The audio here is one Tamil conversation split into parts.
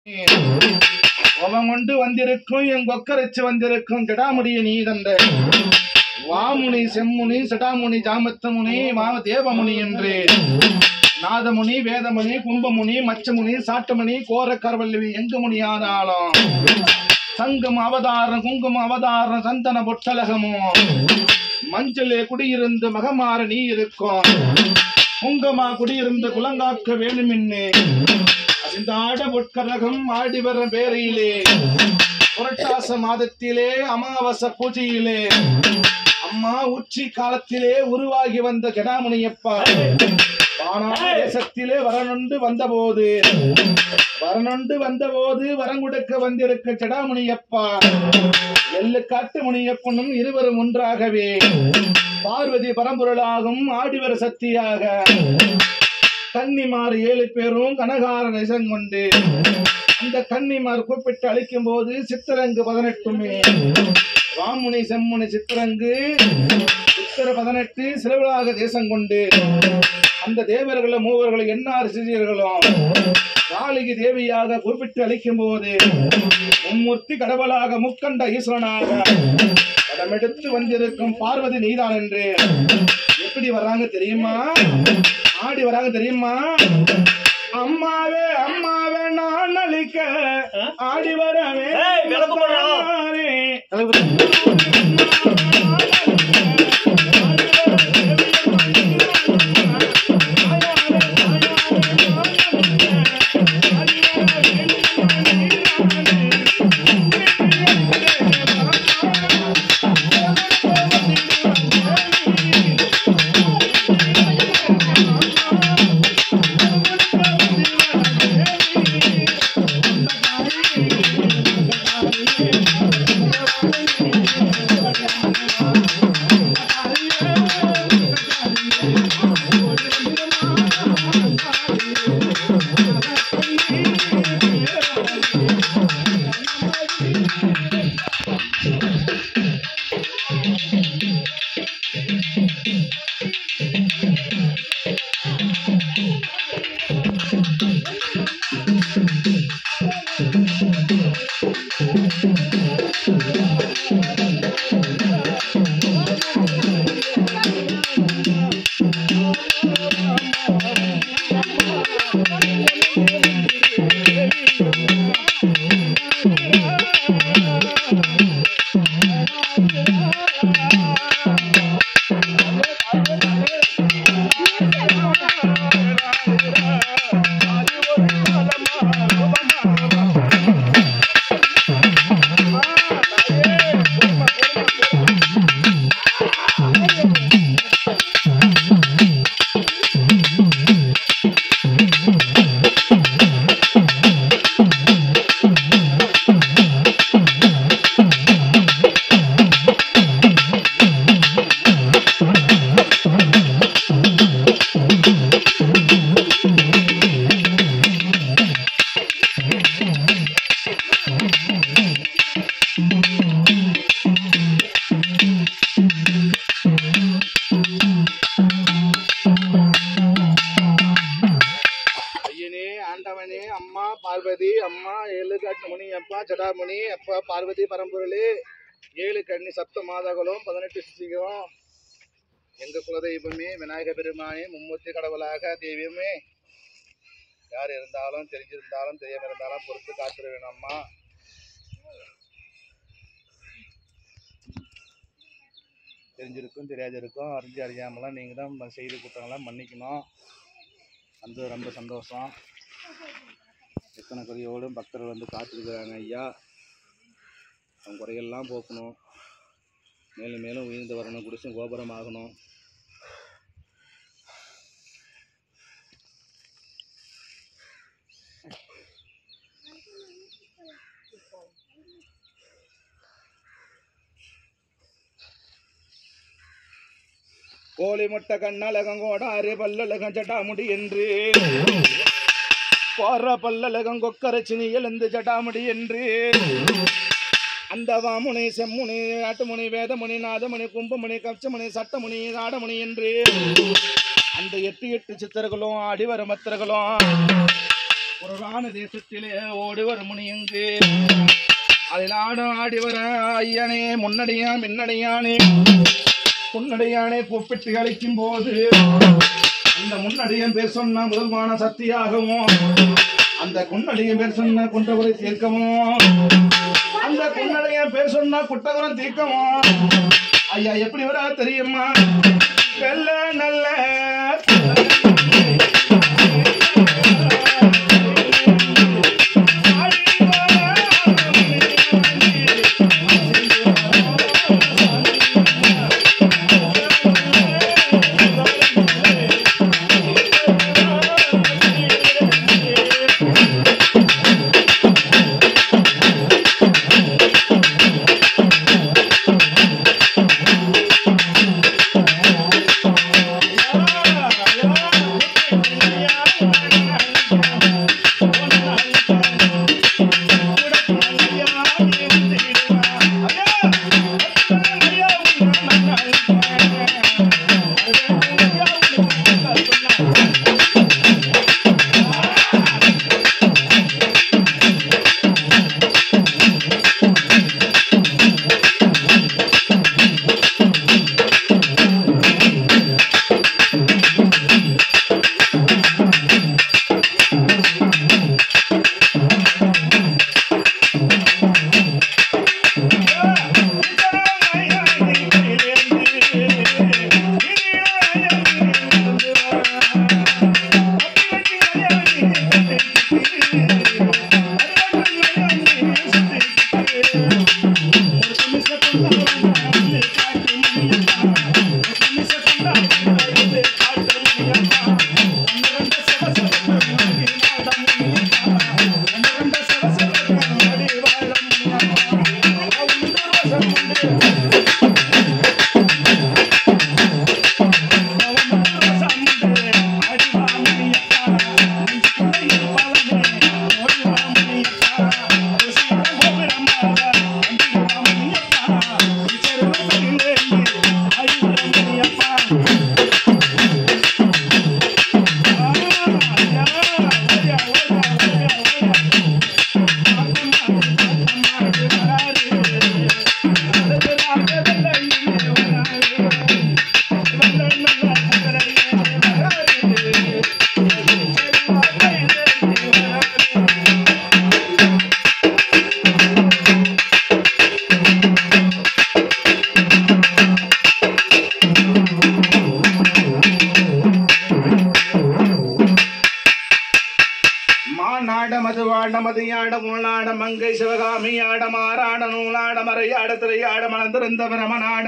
அவன் கொண்டு வந்திருக்கும் என் கொக்கரைச்சு வந்திருக்கும் கிடாமுடிய நீ தந்த வாமுனி செம்முனி சடாமுனி ஜாமத்தமுனி வாம தேவமுனி என்று நாதமுனி வேதமுனி கும்பமுனி மச்சமுனி சாட்டுமணி கோர கரவல்லவி எங்கு முனியானாலும் சங்கம் அவதாரம் குங்கும அவதாரம் சந்தன பொட்டலகமும் மஞ்சளே குடியிருந்து மகமாற நீ இருக்கும் குங்கமா குடியிருந்து குலங்காக்க வேணுமின்னு இந்த ஆட பொற்கரகம் ஆடி வர பேரையிலே புரட்டாச மாதத்திலே அமாவாசை பூஜையிலே அம்மா உச்சி காலத்திலே உருவாகி வந்த ஜடாமுனியப்பா வானான தேசத்திலே வரணுண்டு வந்தபோது வரணுண்டு வந்தபோது வரங்குடுக்க வந்திருக்க ஜடாமுனியப்பா எள்ளு காட்டு முனியப்பனும் இருவரும் ஒன்றாகவே பார்வதி பரம்பொருளாகும் ஆடிவர சக்தியாக கன்னிமார் ஏழு பேரும் கனகார நிசம் கொண்டு அந்த கன்னிமார் கூப்பிட்டு அழைக்கும் போது சித்திரங்கு பதினெட்டுமே ராமுனி செம்முனி சித்திரங்கு சித்திர பதினெட்டு சிறுவிழாக தேசம் கொண்டு அந்த தேவர்களும் மூவர்களும் எண்ணாறு சிறியர்களும் காளிகி தேவியாக கூப்பிட்டு அழைக்கும் போது மும்மூர்த்தி கடவுளாக முக்கண்ட ஈஸ்வரனாக கடமெடுத்து வந்திருக்கும் பார்வதி நீதான் என்று எப்படி வர்றாங்க தெரியுமா ஆடி வராங்க தெரியுமா அம்மாவே அம்மாவே நான் அழிக்க ஆடி வரவே ஏய், விளக்கு போடுறா. ஐயனே ஆண்டவனே அம்மா பார்வதி அம்மா ஏழு காட்டு முனி அப்பா ஜடாமுனி அப்பா பார்வதி பரம்பொருளே ஏழு கண்ணி சப்த மாதங்களும் பதினெட்டு சிசிகளும் எங்க குலதெய்வமே விநாயக பெருமானே மும்மூர்த்தி கடவுளாக தெய்வமே யார் இருந்தாலும் தெரிஞ்சிருந்தாலும் தெரியாம இருந்தாலும் பொறுத்து காத்துட வேணும் அம்மா தெரிஞ்சிருக்கும் தெரியாதிருக்கும் அறிஞ்சு அறியாமலாம் நீங்கள் தான் செய்து குற்றங்கள்லாம் மன்னிக்கணும் வந்து ரொம்ப சந்தோஷம் எத்தனை குறையோடும் பக்தர்கள் வந்து காத்திருக்கிறாங்க ஐயா அவங்க குறையெல்லாம் போக்கணும் மேலும் மேலும் உயர்ந்து வரணும் குடிசும் கோபுரம் ஆகணும் கோழி முட்டை கண்ணழகம் கோடாறு பல்லழகம் ஜட்டாமுடி என்று போற பல்லழகம் கொக்கரச்சினி எழுந்து ஜட்டாமுடி என்று அந்த வாமுனி செம்முனி ஆட்டுமுனி வேதமுனி நாதமுனி கும்பமுனி கப்சமுனி சட்டமுனி நாடமுனி என்று அந்த எட்டு எட்டு சித்தர்களும் அடிவர மத்தர்களும் புறரான தேசத்திலே ஓடி வரும் முனியங்கு அதில் ஆடும் ஆடி வர ஐயனே முன்னடியா பின்னடியானே முன்னடியானே கூப்பிட்டு அழைக்கும் போது அந்த முன்னடியன் பேர் சொன்ன முதல்மான சக்தியாகவும் அந்த குன்னடியன் பேர் சொன்ன குன்றகுறை தீர்க்கவும் அந்த குன்னடியன் பேர் சொன்ன குட்டகுரம் தீர்க்கவும் ஐயா எப்படி வர தெரியுமா நல்ல நல்ல மாநாட மதுவாட மதியாட மூளாட மங்கை சிவகாமியாட மாறாட நூலாட மறையாட திரையாட மலர்ந்திருந்த பிரமநாட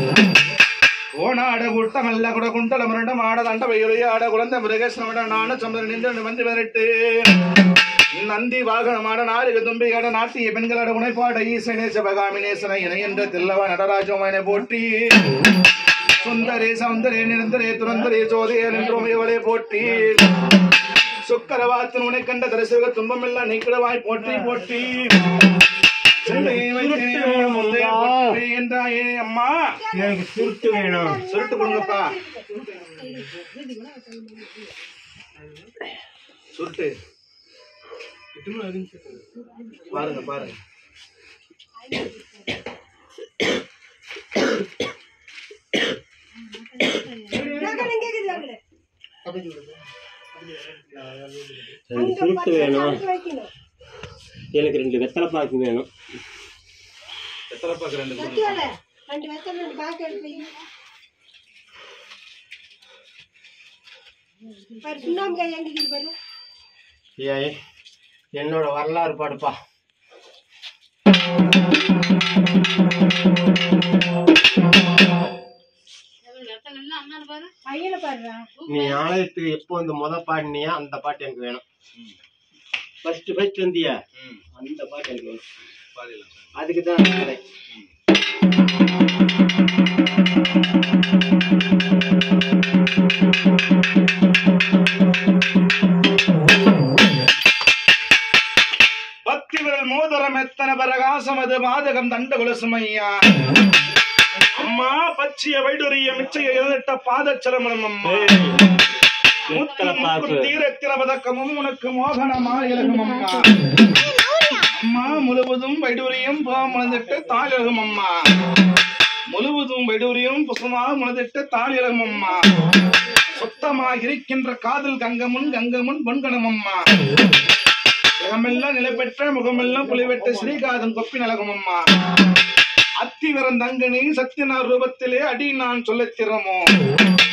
ஓனாட கூட்டமல்ல குட குண்டல முரண்ட மாட தண்ட வயலையாட குழந்தை மிருகேஸ்வரமட நான சந்திரன் நின்று வந்து விரட்டு நந்தி வாகனமாட நாடுக தும்பிகாட நாட்டிய பெண்களோட உணைப்பாட ஈசனே சிவகாமினேசன இணை என்ற தில்லவ நடராஜோமனை போற்றி சுந்தரே சௌந்தரே நிரந்தரே துரந்தரே ஜோதியே நின்றோம் இவளே போற்றி சுக்கரவாத்தன் உனை கண்ட தரிசக துன்பமெல்லாம் நீக்கிடவாய் போற்றி போற்றி சிந்தையை வைத்தேன் முந்தைய போற்றி என்றாயே அம்மா எனக்கு சுருட்டு வேணும் சுருட்டு கொடுங்கப்பா சுருட்டு பாருங்க பாருங்க எனக்கு சுருட்டு வேணும் எனக்கு ரெண்டு வெத்தலை பாக்கு வேணும் எத்தனை பாக்கு ரெண்டு கொடுங்க. ஏய் என்னோட வரலாறு பாடுப்பா நீ ஆலயத்துக்கு எப்போ வந்து முத பாடினியா அந்த பாட்டு எனக்கு வேணும் ஃபர்ஸ்ட் ஃபர்ஸ்ட் வந்தியா ம் அந்த பாட்டு எனக்கு வேணும் பாடிடலாம் சார். அதுக்கு தான் வரேன். பக்தி விரல் மோதிரம் எத்தனை பிரகாசம் அது மாதகம் தண்ட குலசுமையா அம்மா பச்சிய வைடுரிய மிச்சைய எழுதிட்ட பாதச்சலமலம் அம்மா வெத்தலை பாக்கு தீரத்திர பதக்கமும் உனக்கு மோகனமா இலகும் அம்மா அம்மா முழுவதும் வைடூரியம் முளந்திட்டு தாள் இலகும் அம்மா முழுவதும் வைடூரியம் புசமாக முளந்திட்டு தாள் இலகும் அம்மா சுத்தமாக இருக்கின்ற காதல் கங்கமுன் கங்கமுன் பொன்கணம் அம்மா முகமெல்லாம் நிலைபெற்ற முகமெல்லாம் புலிவெட்ட ஸ்ரீகாதம் கொப்பி நலகும் அம்மா அத்திவரம் தங்கனி சத்தியனார் ரூபத்திலே அடி நான் சொல்லத் திறமோ